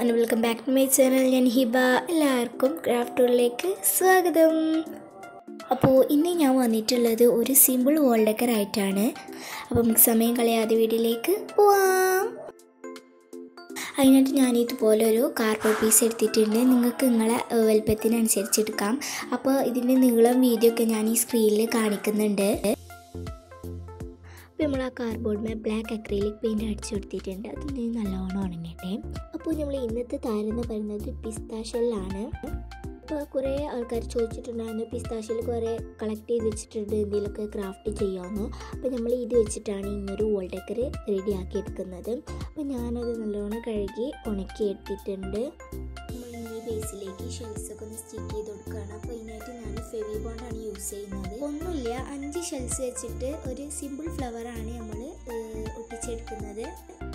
and welcome back to my channel ഞാൻ ഹിബ എല്ലാവർക്കും craft ടൂറിലേക്ക് സ്വാഗതം അപ്പോൾ ഇന്ന് ഞാൻ വന്നിട്ടുള്ളത് ഒരു സിമ്പിൾ വോൾ ഡെക്കർ ആയിട്ടാണ് അപ്പോൾ നമുക്ക് സമയം കളയാതെ വീട്ടിലേക്ക് പോവാം അതിനായിട്ട് ഞാൻ ഇതുപോലെ ഒരു കാർബോർഡ് പീസ് എടുത്തിട്ടുണ്ട് നിങ്ങൾക്ക് നിങ്ങളെ ഏഹ്, വലുപ്പത്തിനനുസരിച്ച് എടുക്കാം അപ്പോൾ ഇതിൻ്റെ നീളം വീഡിയോ ഒക്കെ ഞാൻ ഈ സ്ക്രീനിൽ കാണിക്കുന്നുണ്ട് അപ്പോൾ നമ്മൾ ആ കാർഡ്ബോർഡിൽ ബ്ലാക്ക് അക്രിലിക് പെയിൻറ്റ് അടിച്ചു കൊടുത്തിട്ടുണ്ട് അത് നീ നല്ലോണം ഉണങ്ങട്ടെ അപ്പോൾ നമ്മൾ ഇന്നത്തെ താരം എന്ന് പറയുന്നത് പിസ്താഷ്യലാണ് അപ്പോൾ കുറേ ആൾക്കാർ ചോദിച്ചിട്ടുണ്ടായിരുന്നു പിസ്താഷ്യൽ കുറേ കളക്ട് ചെയ്ത് വെച്ചിട്ടുണ്ട് എന്തെങ്കിലുമൊക്കെ ക്രാഫ്റ്റ് ചെയ്യാമെന്ന് അപ്പോൾ നമ്മൾ ഇത് വെച്ചിട്ടാണ് ഇന്നൊരു വോൾ ഡെക്കർ റെഡിയാക്കി എടുക്കുന്നത് അപ്പോൾ ഞാനത് നല്ലോണം കഴുകി ഉണക്കി എടുത്തിട്ടുണ്ട് നമ്മൾ ഈ ബേസിലേക്ക് ഷെൽസ് ഒക്കെ ഒന്ന് സ്റ്റിക്ക് ചെയ്ത് കൊടുക്കുകയാണ് അപ്പോൾ ഇതിനായിട്ട് ഞാൻ ഫെവി ബോണ്ടാണ് യൂസ് ചെയ്യുന്നത് ഒന്നുമില്ല അഞ്ച് ഷെൽസ് വെച്ചിട്ട് ഒരു സിമ്പിൾ ഫ്ലവറാണ് നമ്മൾ ഒട്ടിച്ചെടുക്കുന്നത്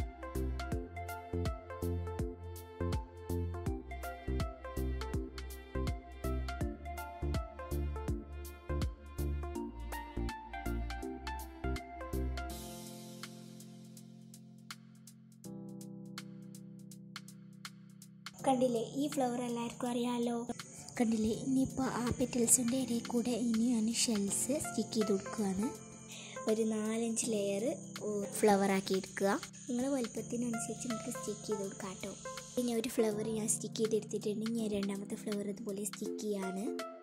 കണ്ടില്ലേ ഈ ഫ്ലവർ എല്ലാവർക്കും അറിയാമല്ലോ കണ്ടില്ലേ ഇനിയിപ്പോൾ ആ പെറ്റൽസിൻ്റെ ഇടയിൽ കൂടെ ഇനി ഞാൻ ഷെൽസ് സ്റ്റിക്ക് ചെയ്ത് കൊടുക്കുകയാണ് ഒരു നാലഞ്ച് ലെയർ ഫ്ലവർ ആക്കി എടുക്കുക നിങ്ങളുടെ വലുപ്പത്തിനനുസരിച്ച് നമുക്ക് സ്റ്റിക്ക് ചെയ്ത് കൊടുക്കാം കേട്ടോ ഇനി ഒരു ഫ്ലവർ ഞാൻ സ്റ്റിക്ക് ചെയ്തെടുത്തിട്ടുണ്ട് ഞാൻ രണ്ടാമത്തെ ഫ്ലവർ ഇതുപോലെ സ്റ്റിക്ക് ചെയ്യാണ്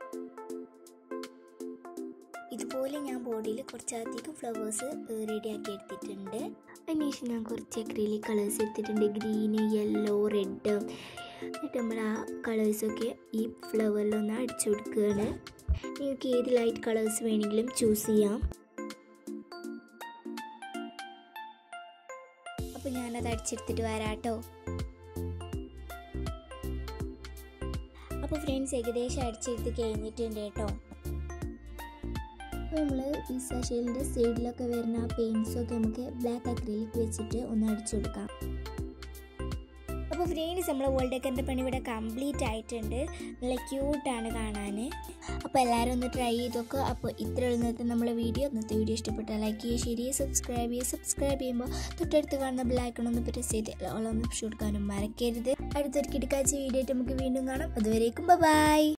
ഇതുപോലെ ഞാൻ ബോഡിയിൽ കുറച്ചധികം ഫ്ലവേഴ്സ് റെഡിയാക്കി എടുത്തിട്ടുണ്ട് അതിനുശേഷം ഞാൻ കുറച്ച് അക്രീലിക് കളേഴ്സ് എടുത്തിട്ടുണ്ട് ഗ്രീന് യെല്ലോ റെഡ് എന്നിട്ട് നമ്മൾ ആ കളേഴ്സൊക്കെ ഈ ഫ്ലവറിലൊന്ന് അടിച്ചു കൊടുക്കുകയാണ് നിങ്ങൾക്ക് ഏത് ലൈറ്റ് കളേഴ്സ് വേണമെങ്കിലും ചൂസ് ചെയ്യാം അപ്പോൾ ഞാനത് അടിച്ചെടുത്തിട്ട് വരാട്ടോ അപ്പോൾ ഫ്രണ്ട്സ് ഏകദേശം അടിച്ചെടുത്ത് കഴിഞ്ഞിട്ടുണ്ട് കേട്ടോ അപ്പോൾ നമ്മൾ പിസ്സ ഷെല്ലിൻ്റെ സൈഡിലൊക്കെ വരുന്ന ആ പെയിൻസൊക്കെ നമുക്ക് ബ്ലാക്ക് അക്രിലിക് വെച്ചിട്ട് ഒന്ന് അടിച്ചു കൊടുക്കാം അപ്പോൾ ഫ്രണ്ട്സ് നമ്മൾ വേൾഡ് ഡെക്കറിൻ്റെ പണി ഇവിടെ കംപ്ലീറ്റ് ആയിട്ടുണ്ട് നല്ല ക്യൂട്ടാണ് കാണാൻ അപ്പോൾ എല്ലാവരും ഒന്ന് ട്രൈ ചെയ്തൊക്കെ അപ്പോൾ ഇത്ര ഇന്നത്തെ നമ്മളെ വീഡിയോ ഇന്നത്തെ വീഡിയോ ഇഷ്ടപ്പെട്ടാൽ ലൈക്ക് ചെയ്യുക ഷെയർ ചെയ്യുക സബ്സ്ക്രൈബ് ചെയ്യുക സബ്സ്ക്രൈബ് ചെയ്യുമ്പോൾ തൊട്ടടുത്ത് കാണുന്ന ബെല്ലൈക്കൺ ഒന്ന് പ്രസ് ചെയ്ത് ഓളൊന്ന് കൊടുക്കാനും മറക്കരുത് അടുത്തൊരു കിടക്കാച്ച വീഡിയോ ആയിട്ട് നമുക്ക് വീണ്ടും കാണാം അതുവരേക്കും ബൈ